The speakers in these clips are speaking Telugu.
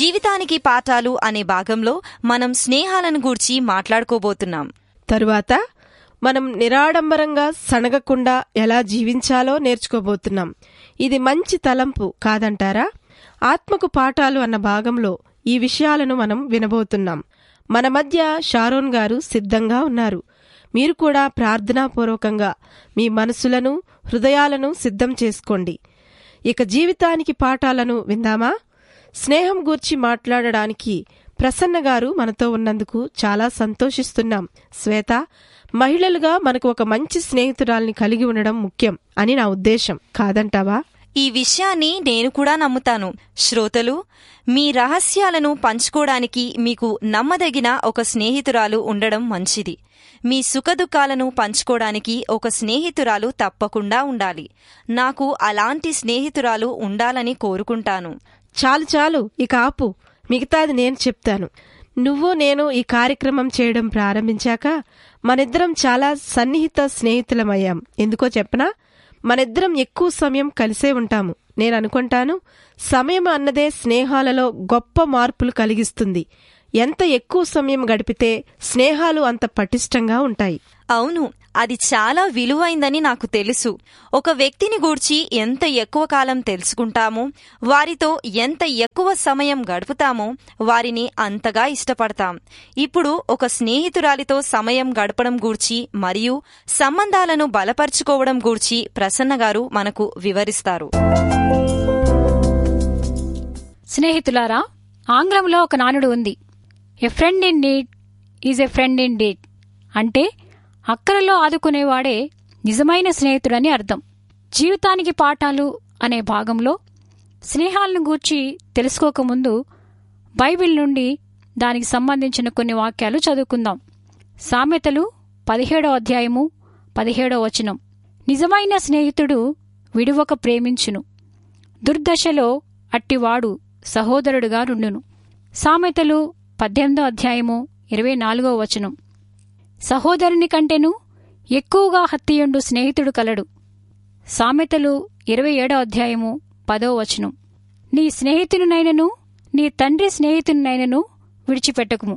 జీవితానికి పాఠాలు అనే భాగంలో మనం స్నేహాలను గూర్చి మాట్లాడుకోబోతున్నాం తరువాత మనం నిరాడంబరంగా సణగకుండా ఎలా జీవించాలో నేర్చుకోబోతున్నాం ఇది మంచి తలంపు కాదంటారా ఆత్మకు పాఠాలు అన్న భాగంలో ఈ విషయాలను మనం వినబోతున్నాం మన మధ్య షారోన్ గారు సిద్ధంగా ఉన్నారు మీరు కూడా ప్రార్థనాపూర్వకంగా మీ మనసులను హృదయాలను సిద్ధం చేసుకోండి ఇక జీవితానికి పాఠాలను విందామా స్నేహం గూర్చి మాట్లాడడానికి ప్రసన్న గారు మనతో ఉన్నందుకు చాలా సంతోషిస్తున్నాం శ్వేత మహిళలుగా మనకు ఒక మంచి స్నేహితురాల్ని కలిగి ఉండడం ముఖ్యం అని నా ఉద్దేశం కాదంటావా ఈ విషయాన్ని నేను కూడా నమ్ముతాను శ్రోతలు మీ రహస్యాలను పంచుకోవడానికి మీకు నమ్మదగిన ఒక స్నేహితురాలు ఉండడం మంచిది మీ సుఖదుఖాలను పంచుకోవడానికి ఒక స్నేహితురాలు తప్పకుండా ఉండాలి నాకు అలాంటి స్నేహితురాలు ఉండాలని కోరుకుంటాను చాలు చాలు ఇక ఆపు మిగతాది నేను చెప్తాను నువ్వు నేను ఈ కార్యక్రమం చేయడం ప్రారంభించాక మనిద్దరం చాలా సన్నిహిత స్నేహితులమయ్యాం ఎందుకో చెప్పనా మనిద్దరం ఎక్కువ సమయం కలిసే ఉంటాము నేను అనుకుంటాను సమయం అన్నదే స్నేహాలలో గొప్ప మార్పులు కలిగిస్తుంది ఎంత ఎక్కువ సమయం గడిపితే స్నేహాలు అంత పటిష్టంగా ఉంటాయి అవును అది చాలా విలువైందని నాకు తెలుసు ఒక వ్యక్తిని గూర్చి ఎంత ఎక్కువ కాలం తెలుసుకుంటామో వారితో ఎంత ఎక్కువ సమయం గడుపుతామో వారిని అంతగా ఇష్టపడతాం ఇప్పుడు ఒక స్నేహితురాలితో సమయం గడపడం గూర్చి మరియు సంబంధాలను బలపరుచుకోవడం గూర్చి ప్రసన్న గారు మనకు వివరిస్తారు స్నేహితులారా ఆంగ్లంలో ఒక నానుడు ఉంది a friend in need is a friend in deed అంటే అక్కరలో ఆదుకునేవాడే నిజమైన స్నేహితుడని అర్థం జీవితానికి పాఠాలు అనే భాగంలో స్నేహాలను గూర్చి తెలుసుకోకముందు బైబిల్ నుండి దానికి సంబంధించిన కొన్ని వాక్యాలు చదువుకుందాం సామెతలు పదిహేడో అధ్యాయము పదిహేడో వచనం నిజమైన స్నేహితుడు విడువక ప్రేమించును దుర్దశలో అట్టివాడు సహోదరుడుగా నుండును సామెతలు పద్దెనిమిదో అధ్యాయము ఇరవై నాలుగో వచనం సహోదరుని కంటెను ఎక్కువగా హత్తియుండు స్నేహితుడు కలడు సామెతలు ఇరవై ఏడో అధ్యాయము పదో వచనం నీ స్నేహితునినైనను నీ తండ్రి స్నేహితునినైనను విడిచిపెట్టకుము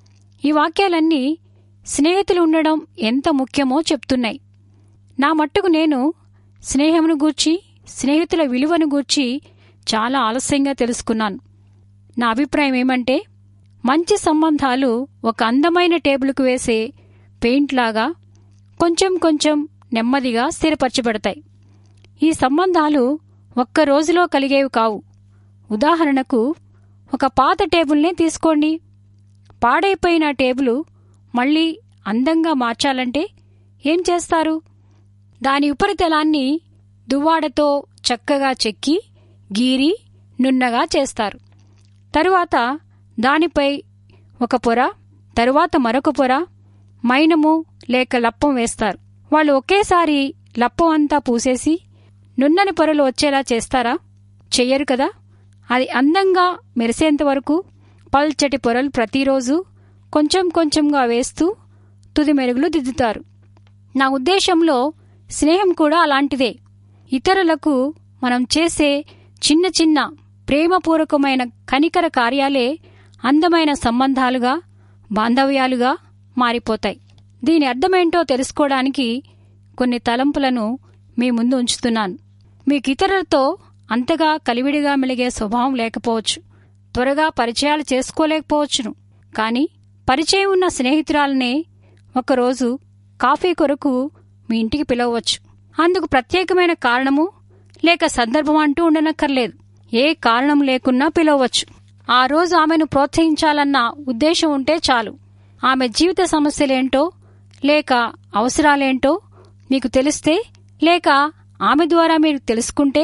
ఈ వాక్యాలన్నీ స్నేహితులు ఉండడం ఎంత ముఖ్యమో చెప్తున్నాయి నా మట్టుకు నేను స్నేహమును గూర్చి స్నేహితుల విలువను గూర్చి చాలా ఆలస్యంగా తెలుసుకున్నాను నా అభిప్రాయం ఏమంటే మంచి సంబంధాలు ఒక అందమైన టేబుల్కు వేసే పెయింట్ లాగా కొంచెం కొంచెం నెమ్మదిగా స్థిరపరచబడతాయి ఈ సంబంధాలు ఒక్క రోజులో కలిగేవి కావు ఉదాహరణకు ఒక పాత టేబుల్నే తీసుకోండి పాడైపోయిన టేబుల్ మళ్ళీ అందంగా మార్చాలంటే ఏం చేస్తారు దాని ఉపరితలాన్ని దువ్వాడతో చక్కగా చెక్కి గీరి నున్నగా చేస్తారు తరువాత దానిపై ఒక పొర తరువాత మరొక పొర మైనము లేక లప్పం వేస్తారు వాళ్ళు ఒకేసారి లప్పం అంతా పూసేసి నున్నని పొరలు వచ్చేలా చేస్తారా చెయ్యరు కదా అది అందంగా మెరిసేంత వరకు పల్చటి పొరలు ప్రతిరోజు కొంచెం కొంచెంగా వేస్తూ తుది మెరుగులు దిద్దుతారు నా ఉద్దేశంలో స్నేహం కూడా అలాంటిదే ఇతరులకు మనం చేసే చిన్న చిన్న ప్రేమపూర్వకమైన కనికర కార్యాలే అందమైన సంబంధాలుగా బాంధవ్యాలుగా మారిపోతాయి దీని అర్థమేంటో తెలుసుకోవడానికి కొన్ని తలంపులను మీ ముందు ఉంచుతున్నాను మీకు ఇతరులతో అంతగా కలివిడిగా మెలిగే స్వభావం లేకపోవచ్చు త్వరగా పరిచయాలు చేసుకోలేకపోవచ్చును కానీ పరిచయం ఉన్న స్నేహితురాలనే ఒకరోజు కాఫీ కొరకు మీ ఇంటికి పిలవవచ్చు అందుకు ప్రత్యేకమైన కారణము లేక సందర్భం అంటూ ఉండనక్కర్లేదు ఏ కారణం లేకున్నా పిలవచ్చు ఆ రోజు ఆమెను ప్రోత్సహించాలన్న ఉద్దేశం ఉంటే చాలు ఆమె జీవిత సమస్యలేంటో లేక అవసరాలేంటో మీకు తెలిస్తే లేక ఆమె ద్వారా మీరు తెలుసుకుంటే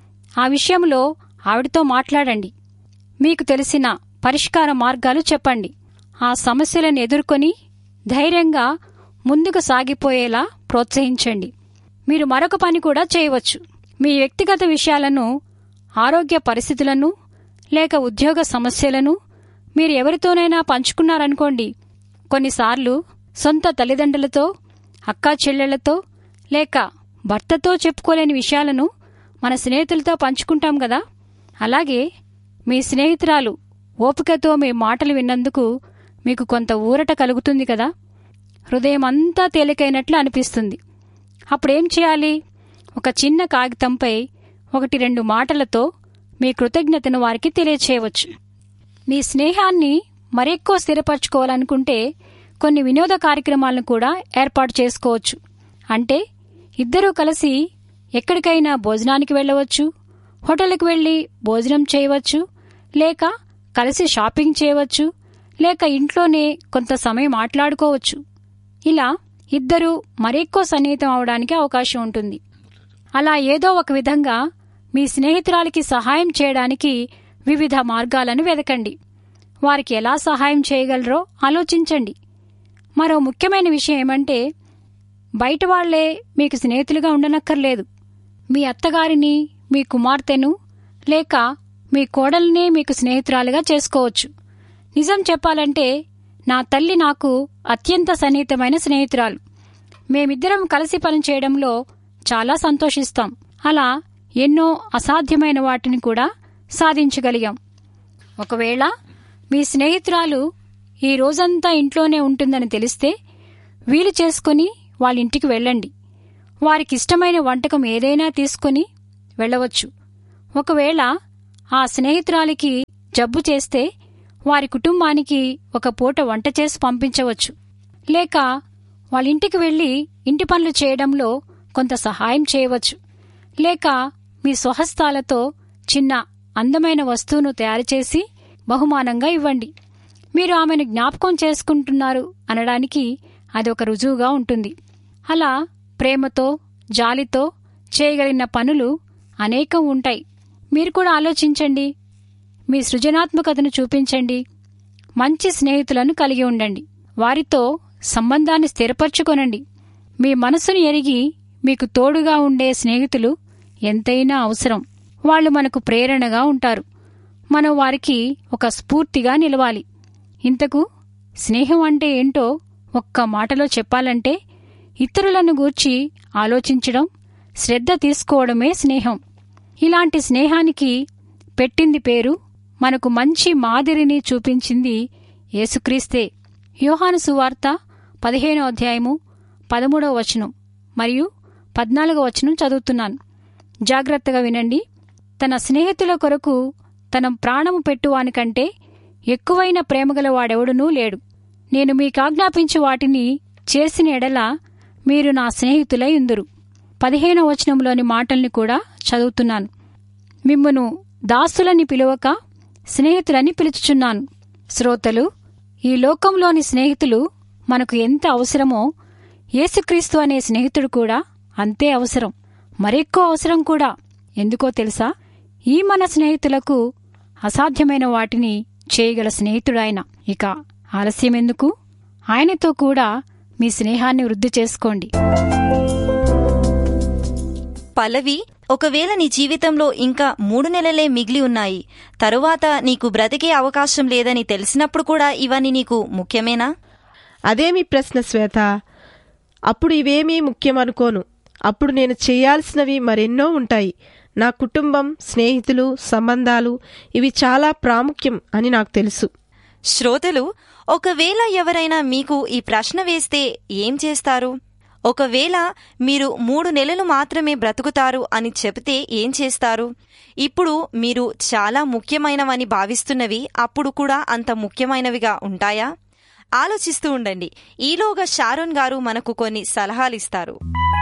ఆ విషయంలో ఆవిడతో మాట్లాడండి మీకు తెలిసిన పరిష్కార మార్గాలు చెప్పండి ఆ సమస్యలను ఎదుర్కొని ధైర్యంగా ముందుకు సాగిపోయేలా ప్రోత్సహించండి మీరు మరొక పని కూడా చేయవచ్చు మీ వ్యక్తిగత విషయాలను ఆరోగ్య పరిస్థితులను లేక ఉద్యోగ సమస్యలను మీరు ఎవరితోనైనా పంచుకున్నారనుకోండి కొన్నిసార్లు సొంత తల్లిదండ్రులతో అక్కా చెల్లెళ్లతో లేక భర్తతో చెప్పుకోలేని విషయాలను మన స్నేహితులతో పంచుకుంటాం కదా అలాగే మీ స్నేహితురాలు ఓపికతో మీ మాటలు విన్నందుకు మీకు కొంత ఊరట కలుగుతుంది కదా హృదయం అంతా తేలికైనట్లు అనిపిస్తుంది అప్పుడేం చేయాలి ఒక చిన్న కాగితంపై ఒకటి రెండు మాటలతో మీ కృతజ్ఞతను వారికి తెలియచేయవచ్చు మీ స్నేహాన్ని మరెక్కువ స్థిరపరచుకోవాలనుకుంటే కొన్ని వినోద కార్యక్రమాలను కూడా ఏర్పాటు చేసుకోవచ్చు అంటే ఇద్దరూ కలిసి ఎక్కడికైనా భోజనానికి వెళ్ళవచ్చు హోటల్కి వెళ్ళి భోజనం చేయవచ్చు లేక కలిసి షాపింగ్ చేయవచ్చు లేక ఇంట్లోనే కొంత సమయం మాట్లాడుకోవచ్చు ఇలా ఇద్దరూ మరెక్కువ సన్నిహితం అవడానికి అవకాశం ఉంటుంది అలా ఏదో ఒక విధంగా మీ స్నేహితురాలికి సహాయం చేయడానికి వివిధ మార్గాలను వెదకండి వారికి ఎలా సహాయం చేయగలరో ఆలోచించండి మరో ముఖ్యమైన విషయం ఏమంటే బయట వాళ్లే మీకు స్నేహితులుగా ఉండనక్కర్లేదు మీ అత్తగారిని మీ కుమార్తెను లేక మీ కోడల్నే మీకు స్నేహితురాలుగా చేసుకోవచ్చు నిజం చెప్పాలంటే నా తల్లి నాకు అత్యంత సన్నిహితమైన స్నేహితురాలు మేమిద్దరం కలిసి పనిచేయడంలో చాలా సంతోషిస్తాం అలా ఎన్నో అసాధ్యమైన వాటిని కూడా సాధించగలిగాం ఒకవేళ మీ స్నేహితురాలు ఈ రోజంతా ఇంట్లోనే ఉంటుందని తెలిస్తే వీలు చేసుకుని వాళ్ళ ఇంటికి వెళ్ళండి వారికి ఇష్టమైన వంటకం ఏదైనా తీసుకుని వెళ్ళవచ్చు ఒకవేళ ఆ స్నేహితురాలికి జబ్బు చేస్తే వారి కుటుంబానికి ఒక పూట వంట చేసి పంపించవచ్చు లేక వాళ్ళ ఇంటికి వెళ్ళి ఇంటి పనులు చేయడంలో కొంత సహాయం చేయవచ్చు లేక మీ స్వహస్తాలతో చిన్న అందమైన వస్తువును తయారు చేసి బహుమానంగా ఇవ్వండి మీరు ఆమెను జ్ఞాపకం చేసుకుంటున్నారు అనడానికి అది ఒక రుజువుగా ఉంటుంది అలా ప్రేమతో జాలితో చేయగలిగిన పనులు అనేకం ఉంటాయి మీరు కూడా ఆలోచించండి మీ సృజనాత్మకతను చూపించండి మంచి స్నేహితులను కలిగి ఉండండి వారితో సంబంధాన్ని స్థిరపరచుకొనండి మీ మనసును ఎరిగి మీకు తోడుగా ఉండే స్నేహితులు ఎంతైనా అవసరం వాళ్ళు మనకు ప్రేరణగా ఉంటారు మనం వారికి ఒక స్ఫూర్తిగా నిలవాలి ఇంతకు స్నేహం అంటే ఏంటో ఒక్క మాటలో చెప్పాలంటే ఇతరులను గూర్చి ఆలోచించడం శ్రద్ధ తీసుకోవడమే స్నేహం ఇలాంటి స్నేహానికి పెట్టింది పేరు మనకు మంచి మాదిరిని చూపించింది యేసుక్రీస్తే యోహాను సువార్త పదిహేనో అధ్యాయము పదమూడవ వచనం మరియు పద్నాలుగో వచనం చదువుతున్నాను జాగ్రత్తగా వినండి తన స్నేహితుల కొరకు తన ప్రాణము పెట్టువానికంటే ఎక్కువైన ప్రేమగల వాడెవడునూ లేడు నేను మీకాజ్ఞాపించు వాటిని చేసిన ఎడల మీరు నా స్నేహితులై ఉందురు పదిహేనో వచనంలోని మాటల్ని కూడా చదువుతున్నాను మిమ్మును దాసులని పిలువక స్నేహితులని పిలుచుచున్నాను శ్రోతలు ఈ లోకంలోని స్నేహితులు మనకు ఎంత అవసరమో యేసుక్రీస్తు అనే స్నేహితుడు కూడా అంతే అవసరం మరెక్కువ అవసరం కూడా ఎందుకో తెలుసా ఈ మన స్నేహితులకు అసాధ్యమైన వాటిని చేయగల స్నేహితుడాయన ఇక ఆలస్యం ఎందుకు ఆయనతో కూడా మీ స్నేహాన్ని వృద్ధి చేసుకోండి పల్లవి ఒకవేళ నీ జీవితంలో ఇంకా మూడు నెలలే మిగిలి ఉన్నాయి తరువాత నీకు బ్రతికే అవకాశం లేదని తెలిసినప్పుడు కూడా ఇవన్నీ నీకు ముఖ్యమేనా అదేమి ప్రశ్న శ్వేత అప్పుడు ఇవేమీ ముఖ్యమనుకోను అప్పుడు నేను చేయాల్సినవి మరెన్నో ఉంటాయి నా కుటుంబం స్నేహితులు సంబంధాలు ఇవి చాలా ప్రాముఖ్యం అని నాకు తెలుసు శ్రోతలు ఒకవేళ ఎవరైనా మీకు ఈ ప్రశ్న వేస్తే ఏం చేస్తారు ఒకవేళ మీరు మూడు నెలలు మాత్రమే బ్రతుకుతారు అని చెబితే ఏం చేస్తారు ఇప్పుడు మీరు చాలా ముఖ్యమైనవని భావిస్తున్నవి అప్పుడు కూడా అంత ముఖ్యమైనవిగా ఉంటాయా ఆలోచిస్తూ ఉండండి ఈలోగా షారోన్ గారు మనకు కొన్ని సలహాలిస్తారు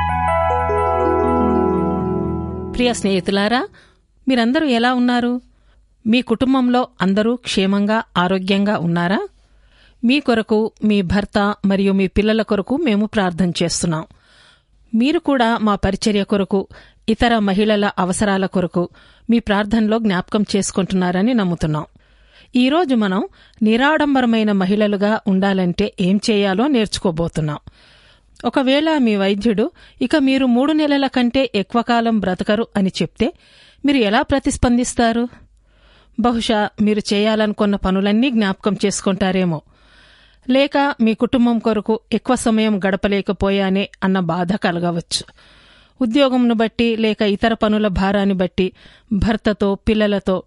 ప్రియ స్నేహితులారా మీరందరూ ఎలా ఉన్నారు మీ కుటుంబంలో అందరూ క్షేమంగా ఆరోగ్యంగా ఉన్నారా మీ కొరకు మీ భర్త మరియు మీ పిల్లల కొరకు మేము ప్రార్థన చేస్తున్నాం మీరు కూడా మా పరిచర్య కొరకు ఇతర మహిళల అవసరాల కొరకు మీ ప్రార్థనలో జ్ఞాపకం చేసుకుంటున్నారని నమ్ముతున్నాం ఈరోజు మనం నిరాడంబరమైన మహిళలుగా ఉండాలంటే ఏం చేయాలో నేర్చుకోబోతున్నాం ఒకవేళ మీ వైద్యుడు ఇక మీరు మూడు నెలల కంటే ఎక్కువ కాలం బ్రతకరు అని చెప్తే మీరు ఎలా ప్రతిస్పందిస్తారు బహుశా మీరు చేయాలనుకున్న పనులన్నీ జ్ఞాపకం చేసుకుంటారేమో లేక మీ కుటుంబం కొరకు ఎక్కువ సమయం గడపలేకపోయానే అన్న బాధ కలగవచ్చు ఉద్యోగంను బట్టి లేక ఇతర పనుల భారాన్ని బట్టి భర్తతో పిల్లలతో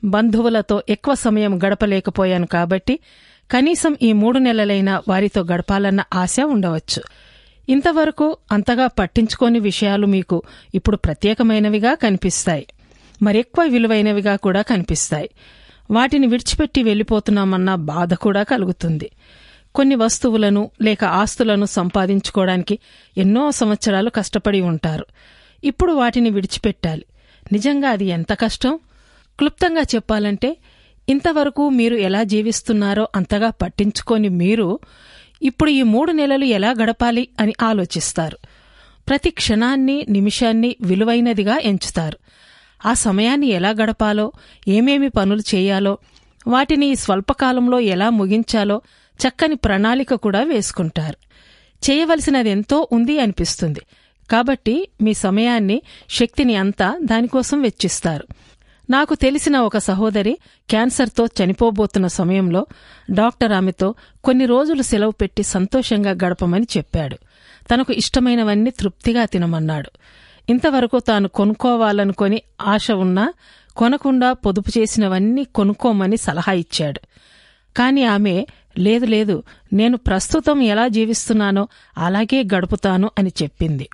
బంధువులతో ఎక్కువ సమయం గడపలేకపోయాను కాబట్టి కనీసం ఈ మూడు నెలలైనా వారితో గడపాలన్న ఆశ ఉండవచ్చు ఇంతవరకు అంతగా పట్టించుకోని విషయాలు మీకు ఇప్పుడు ప్రత్యేకమైనవిగా కనిపిస్తాయి మరెక్కువ విలువైనవిగా కూడా కనిపిస్తాయి వాటిని విడిచిపెట్టి వెళ్ళిపోతున్నామన్న బాధ కూడా కలుగుతుంది కొన్ని వస్తువులను లేక ఆస్తులను సంపాదించుకోవడానికి ఎన్నో సంవత్సరాలు కష్టపడి ఉంటారు ఇప్పుడు వాటిని విడిచిపెట్టాలి నిజంగా అది ఎంత కష్టం క్లుప్తంగా చెప్పాలంటే ఇంతవరకు మీరు ఎలా జీవిస్తున్నారో అంతగా పట్టించుకొని మీరు ఇప్పుడు ఈ మూడు నెలలు ఎలా గడపాలి అని ఆలోచిస్తారు ప్రతి క్షణాన్ని నిమిషాన్ని విలువైనదిగా ఎంచుతారు ఆ సమయాన్ని ఎలా గడపాలో ఏమేమి పనులు చేయాలో వాటిని ఈ స్వల్పకాలంలో ఎలా ముగించాలో చక్కని ప్రణాళిక కూడా వేసుకుంటారు చేయవలసినది ఎంతో ఉంది అనిపిస్తుంది కాబట్టి మీ సమయాన్ని శక్తిని అంతా దానికోసం వెచ్చిస్తారు నాకు తెలిసిన ఒక సహోదరి క్యాన్సర్తో చనిపోబోతున్న సమయంలో డాక్టర్ ఆమెతో కొన్ని రోజులు సెలవు పెట్టి సంతోషంగా గడపమని చెప్పాడు తనకు ఇష్టమైనవన్నీ తృప్తిగా తినమన్నాడు ఇంతవరకు తాను కొనుక్కోవాలనుకొని ఆశ ఉన్నా కొనకుండా పొదుపు చేసినవన్నీ కొనుక్కోమని సలహా ఇచ్చాడు కాని ఆమె లేదు లేదు నేను ప్రస్తుతం ఎలా జీవిస్తున్నానో అలాగే గడుపుతాను అని చెప్పింది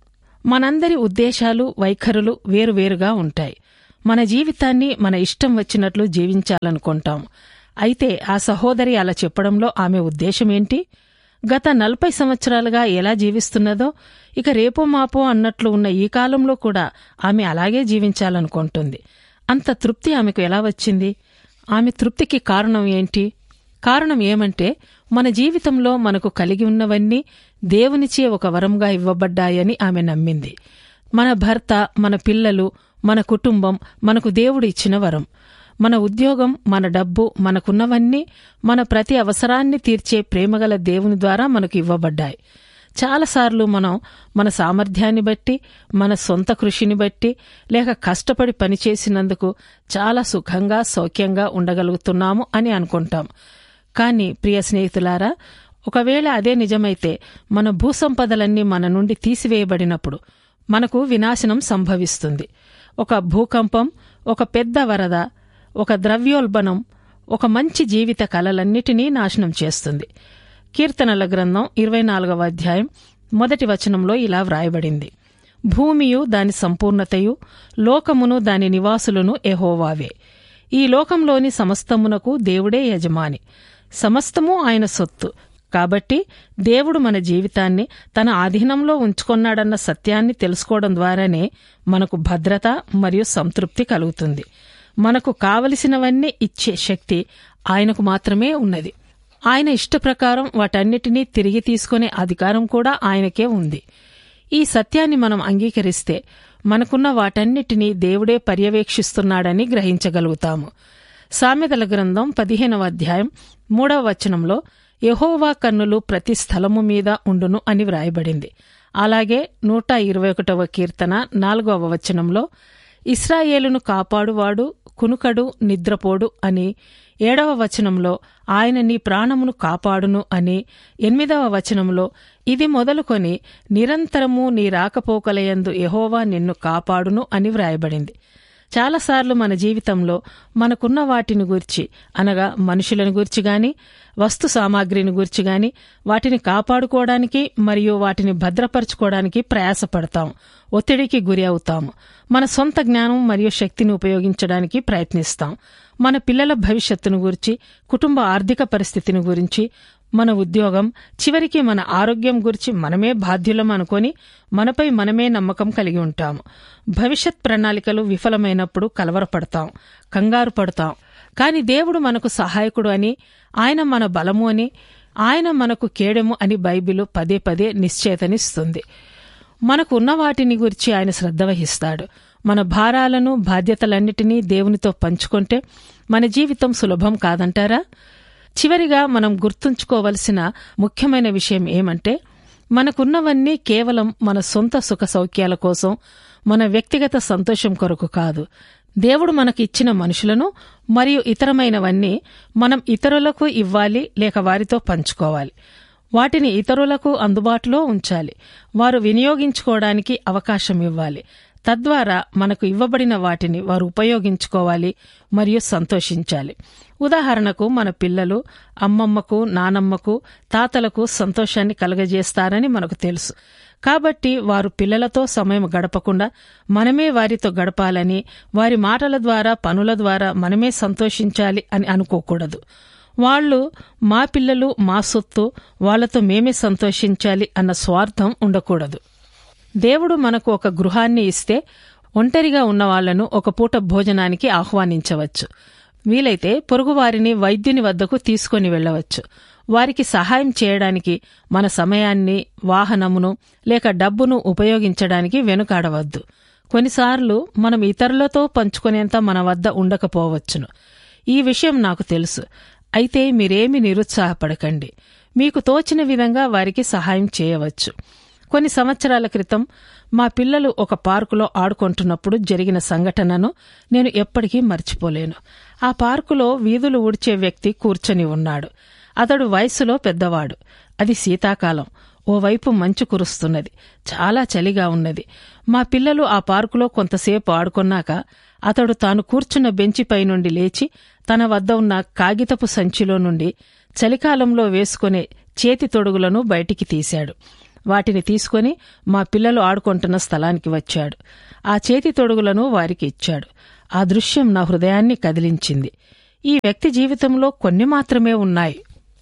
మనందరి ఉద్దేశాలు వైఖరులు వేరువేరుగా ఉంటాయి మన జీవితాన్ని మన ఇష్టం వచ్చినట్లు జీవించాలనుకుంటాం అయితే ఆ సహోదరి అలా చెప్పడంలో ఆమె ఉద్దేశమేంటి గత నలభై సంవత్సరాలుగా ఎలా జీవిస్తున్నదో ఇక రేపో మాపో అన్నట్లు ఉన్న ఈ కాలంలో కూడా ఆమె అలాగే జీవించాలనుకుంటుంది అంత తృప్తి ఆమెకు ఎలా వచ్చింది ఆమె తృప్తికి కారణం ఏంటి కారణం ఏమంటే మన జీవితంలో మనకు కలిగి ఉన్నవన్నీ దేవునిచే ఒక వరంగా ఇవ్వబడ్డాయని ఆమె నమ్మింది మన భర్త మన పిల్లలు మన కుటుంబం మనకు దేవుడు ఇచ్చిన వరం మన ఉద్యోగం మన డబ్బు మనకున్నవన్నీ మన ప్రతి అవసరాన్ని తీర్చే ప్రేమగల దేవుని ద్వారా మనకు ఇవ్వబడ్డాయి చాలాసార్లు మనం మన సామర్థ్యాన్ని బట్టి మన సొంత కృషిని బట్టి లేక కష్టపడి పనిచేసినందుకు చాలా సుఖంగా సౌఖ్యంగా ఉండగలుగుతున్నాము అని అనుకుంటాం కానీ ప్రియ స్నేహితులారా ఒకవేళ అదే నిజమైతే మన భూసంపదలన్నీ మన నుండి తీసివేయబడినప్పుడు మనకు వినాశనం సంభవిస్తుంది ఒక భూకంపం ఒక పెద్ద వరద ఒక ద్రవ్యోల్బణం ఒక మంచి జీవిత కలలన్నిటినీ నాశనం చేస్తుంది కీర్తనల గ్రంథం ఇరవై నాలుగవ అధ్యాయం మొదటి వచనంలో ఇలా వ్రాయబడింది భూమియు దాని సంపూర్ణతయు లోకమును దాని నివాసులను ఎహోవావే ఈ లోకంలోని సమస్తమునకు దేవుడే యజమాని సమస్తము ఆయన సొత్తు కాబట్టి దేవుడు మన జీవితాన్ని తన ఆధీనంలో ఉంచుకొన్నాడన్న సత్యాన్ని తెలుసుకోవడం ద్వారానే మనకు భద్రత మరియు సంతృప్తి కలుగుతుంది మనకు కావలసినవన్నీ ఇచ్చే శక్తి ఆయనకు మాత్రమే ఉన్నది ఆయన ఇష్టప్రకారం వాటన్నిటినీ తిరిగి తీసుకునే అధికారం కూడా ఆయనకే ఉంది ఈ సత్యాన్ని మనం అంగీకరిస్తే మనకున్న వాటన్నిటినీ దేవుడే పర్యవేక్షిస్తున్నాడని గ్రహించగలుగుతాము సామెతల గ్రంథం పదిహేనవ అధ్యాయం మూడవ వచనంలో యహోవా కన్నులు ప్రతి స్థలము మీద ఉండును అని వ్రాయబడింది అలాగే నూట ఇరవై ఒకటవ కీర్తన నాలుగవ వచనంలో ఇస్రాయేలును కాపాడువాడు కునుకడు నిద్రపోడు అని ఏడవ వచనంలో ఆయన నీ ప్రాణమును కాపాడును అని ఎనిమిదవ వచనంలో ఇది మొదలుకొని నిరంతరము నీ రాకపోకలయందు యహోవా నిన్ను కాపాడును అని వ్రాయబడింది చాలాసార్లు మన జీవితంలో మనకున్న వాటిని గురించి అనగా మనుషులను గురించి గాని వస్తు సామాగ్రిని గురించి గాని వాటిని కాపాడుకోవడానికి మరియు వాటిని భద్రపరచుకోవడానికి ప్రయాసపడతాం ఒత్తిడికి గురి అవుతాము మన సొంత జ్ఞానం మరియు శక్తిని ఉపయోగించడానికి ప్రయత్నిస్తాం మన పిల్లల భవిష్యత్తును గురించి కుటుంబ ఆర్థిక పరిస్థితిని గురించి మన ఉద్యోగం చివరికి మన ఆరోగ్యం గురించి మనమే బాధ్యులం అనుకొని మనపై మనమే నమ్మకం కలిగి ఉంటాము భవిష్యత్ ప్రణాళికలు విఫలమైనప్పుడు కలవరపడతాం కంగారు పడతాం కాని దేవుడు మనకు సహాయకుడు అని ఆయన మన బలము అని ఆయన మనకు కేడెము అని బైబిలు పదే పదే నిశ్చేతనిస్తుంది మనకు ఉన్న వాటిని గురించి ఆయన శ్రద్ధ వహిస్తాడు మన భారాలను బాధ్యతలన్నిటినీ దేవునితో పంచుకుంటే మన జీవితం సులభం కాదంటారా చివరిగా మనం గుర్తుంచుకోవలసిన ముఖ్యమైన విషయం ఏమంటే మనకున్నవన్నీ కేవలం మన సొంత సుఖ సౌఖ్యాల కోసం మన వ్యక్తిగత సంతోషం కొరకు కాదు దేవుడు మనకి ఇచ్చిన మనుషులను మరియు ఇతరమైనవన్నీ మనం ఇతరులకు ఇవ్వాలి లేక వారితో పంచుకోవాలి వాటిని ఇతరులకు అందుబాటులో ఉంచాలి వారు వినియోగించుకోవడానికి అవకాశం ఇవ్వాలి తద్వారా మనకు ఇవ్వబడిన వాటిని వారు ఉపయోగించుకోవాలి మరియు సంతోషించాలి ఉదాహరణకు మన పిల్లలు అమ్మమ్మకు నానమ్మకు తాతలకు సంతోషాన్ని కలగజేస్తారని మనకు తెలుసు కాబట్టి వారు పిల్లలతో సమయం గడపకుండా మనమే వారితో గడపాలని వారి మాటల ద్వారా పనుల ద్వారా మనమే సంతోషించాలి అని అనుకోకూడదు వాళ్ళు మా పిల్లలు మా సొత్తు వాళ్లతో మేమే సంతోషించాలి అన్న స్వార్థం ఉండకూడదు దేవుడు మనకు ఒక గృహాన్ని ఇస్తే ఒంటరిగా ఉన్న వాళ్లను ఒక పూట భోజనానికి ఆహ్వానించవచ్చు వీలైతే పొరుగువారిని వైద్యుని వద్దకు తీసుకొని వెళ్ళవచ్చు వారికి సహాయం చేయడానికి మన సమయాన్ని వాహనమును లేక డబ్బును ఉపయోగించడానికి వెనుకాడవద్దు కొన్నిసార్లు మనం ఇతరులతో పంచుకునేంత మన వద్ద ఉండకపోవచ్చును ఈ విషయం నాకు తెలుసు అయితే మీరేమి నిరుత్సాహపడకండి మీకు తోచిన విధంగా వారికి సహాయం చేయవచ్చు కొన్ని సంవత్సరాల క్రితం మా పిల్లలు ఒక పార్కులో ఆడుకుంటున్నప్పుడు జరిగిన సంఘటనను నేను ఎప్పటికీ మర్చిపోలేను ఆ పార్కులో వీధులు ఊడ్చే వ్యక్తి కూర్చొని ఉన్నాడు అతడు వయసులో పెద్దవాడు అది శీతాకాలం ఓవైపు మంచు కురుస్తున్నది చాలా చలిగా ఉన్నది మా పిల్లలు ఆ పార్కులో కొంతసేపు ఆడుకున్నాక అతడు తాను కూర్చున్న బెంచిపై నుండి లేచి తన వద్ద ఉన్న కాగితపు సంచిలో నుండి చలికాలంలో వేసుకునే చేతి తొడుగులను బయటికి తీశాడు వాటిని తీసుకొని మా పిల్లలు ఆడుకుంటున్న స్థలానికి వచ్చాడు ఆ చేతి తొడుగులను వారికి ఇచ్చాడు ఆ దృశ్యం నా హృదయాన్ని కదిలించింది ఈ వ్యక్తి జీవితంలో కొన్ని మాత్రమే ఉన్నాయి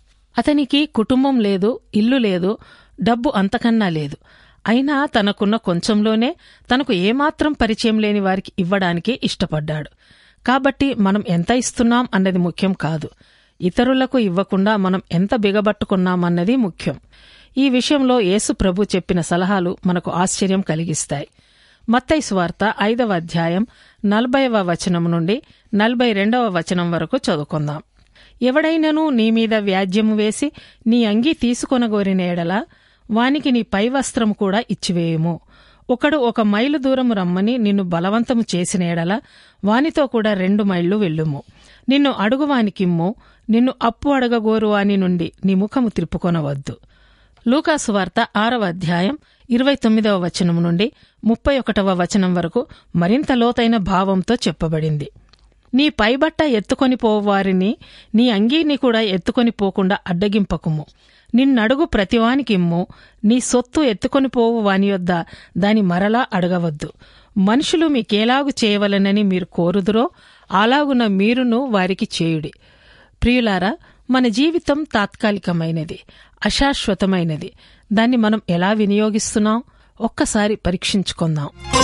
అతనికి కుటుంబం లేదు ఇల్లు లేదు డబ్బు అంతకన్నా లేదు అయినా తనకున్న కొంచెంలోనే తనకు ఏమాత్రం పరిచయం లేని వారికి ఇవ్వడానికి ఇష్టపడ్డాడు కాబట్టి మనం ఎంత ఇస్తున్నాం అన్నది ముఖ్యం కాదు ఇతరులకు ఇవ్వకుండా మనం ఎంత బిగబట్టుకున్నామన్నది ముఖ్యం ఈ విషయంలో యేసు ప్రభు చెప్పిన సలహాలు మనకు ఆశ్చర్యం కలిగిస్తాయి మత్తయి స్వార్త ఐదవ అధ్యాయం నలభైవ వచనం నుండి నలభై రెండవ వచనం వరకు చదువుకుందాం ఎవడైనను నీ మీద వ్యాజ్యము వేసి నీ అంగీ తీసుకొనగోరిన ఎడల వానికి నీ పై వస్త్రము కూడా ఇచ్చివేయుము ఒకడు ఒక మైలు దూరము రమ్మని నిన్ను బలవంతము చేసిన ఎడల వానితో కూడా రెండు మైళ్ళు వెళ్ళుము నిన్ను అడుగువానికిమ్ము నిన్ను అప్పు అడగగోరు వాని నుండి నీ ముఖము త్రిప్పుకొనవద్దు లూకాసు వార్త ఆరవ అధ్యాయం ఇరవై తొమ్మిదవ వచనం నుండి ముప్పై ఒకటవ వచనం వరకు మరింత లోతైన భావంతో చెప్పబడింది నీ పైబట్ట ఎత్తుకొని పోవారిని నీ అంగీని కూడా ఎత్తుకొని పోకుండా అడ్డగింపకుము నిన్నడుగు ప్రతివానికిమ్ము నీ సొత్తు ఎత్తుకొని పోవు వాని యొద్ద దాని మరలా అడగవద్దు మనుషులు మీకేలాగు చేయవలనని మీరు కోరుదురో అలాగున మీరును వారికి చేయుడి ప్రియులారా మన జీవితం తాత్కాలికమైనది అశాశ్వతమైనది దాన్ని మనం ఎలా వినియోగిస్తున్నాం ఒక్కసారి పరీక్షించుకుందాం